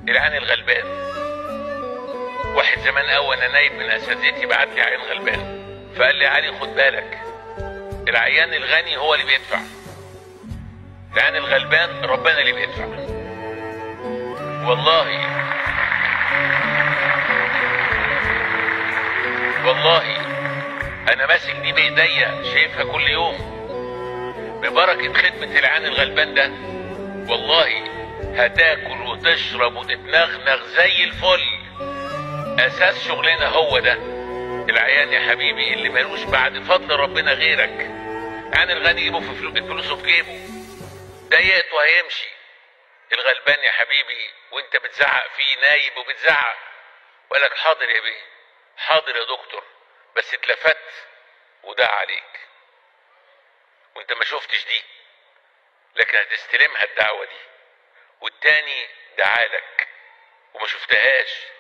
العين الغلبان واحد زمان قوي انا نايب من اساتذتي بعت لي عيان غلبان فقال لي يا علي خد بالك العيان الغني هو اللي بيدفع العيان الغلبان ربنا اللي بيدفع والله والله انا ماسك دي بايديا شايفها كل يوم ببركة خدمة العيان الغلبان ده والله هتاكل وتشرب وتتنغنغ زي الفل اساس شغلنا هو ده العيان يا حبيبي اللي ملوش بعد فضل ربنا غيرك يعني الغني يجيبه في فلو- فلوسه في جيبه ضيقت وهيمشي الغلبان يا حبيبي وانت بتزعق فيه نايب وبتزعق وقالك حاضر يا بيه حاضر يا دكتور بس اتلفت ودع عليك وانت ما شفتش دي لكن هتستلمها الدعوة دي والتاني دعالك وما شفتهاش